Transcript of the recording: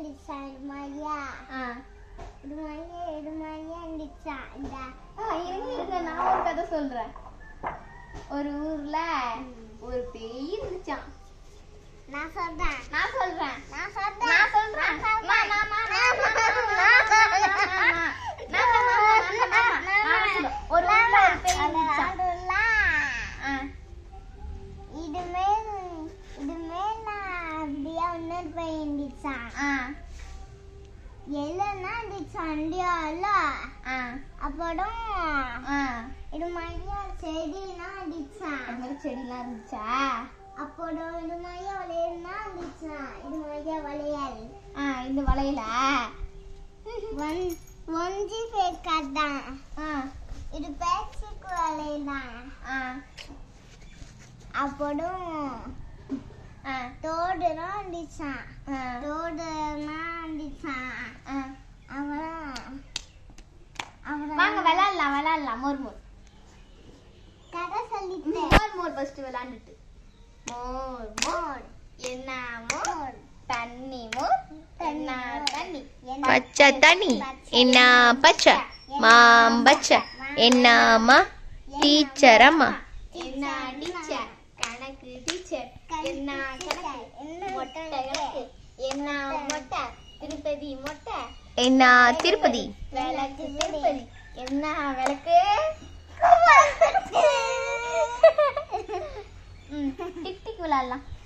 இருந்துச்சா இடுமாரியா ஆ இடுமாரியா இடுமாரியா இருந்துச்சா இந்த ஆ, இருங்க இருங்க நான் ஒரு கதை சொல்றேன் ஒரு ஊர்ல ஒரு பேய் இருந்துச்சான் நான் சொல்றேன் நான் சொல்றேன் நான் சொல்றேன் நான் சொல்றேன் நான் நான் நான் நான் நான் நான் நான் ஒரு ஊர்ல ஒரு பேய் இருந்துச்சான் ஆ, இதுமே இதுமே நான் அப்படியே இன்னொரு பையன் இருந்துச்சான் ஆ, எல்லாம் இருந்துச்சு அண்டியால ஆ, அப்புறம் ஆ. இது மாதிரியா செடிலாம் இருந்துச்சான் அது மாதிரி செடிலாம் இருந்துச்சா அப்புறம் இது மாதிரியா வளையல்னா இருந்துச்சான் இது மாதிரியா வளையல் ஆ இந்த வளையல ஒன் ஒஞ்சி பேக்காதான் ஆ இது பேச்சுக்கு வளையல்தான் ஆ அப்புறம் ஆ தோடுலாம் இருந்துச்சான் ஆ தோடுலாம் இருந்துச்சான் ஆ அப்புறம் அப்புறம் வாங்க விளையாடலாம் விளையாடலாம் மோர் மோர் கதை சொல்லிட்டேன் மோர் மோர் ஃபர்ஸ்ட் விளையாண்டுட்டு மோர் மோர் என்ன மோர் தண்ணி மோர் என்ன தண்ணி பச்சை தண்ணி என்ன பச்சை மாம்பச்சை என்னம்மா டீச்சரம்மா என்ன டீச்சர் கணக்கு டீச்சர் என்ன கணக்கு மொட்டை கணக்கு என்ன மொட்டை திருப்பதி மொட்டை என்ன திருப்பதி விளக்கு திருப்பதி என்ன விளக்கு ம் டிக் டிக் விளையாடலாம்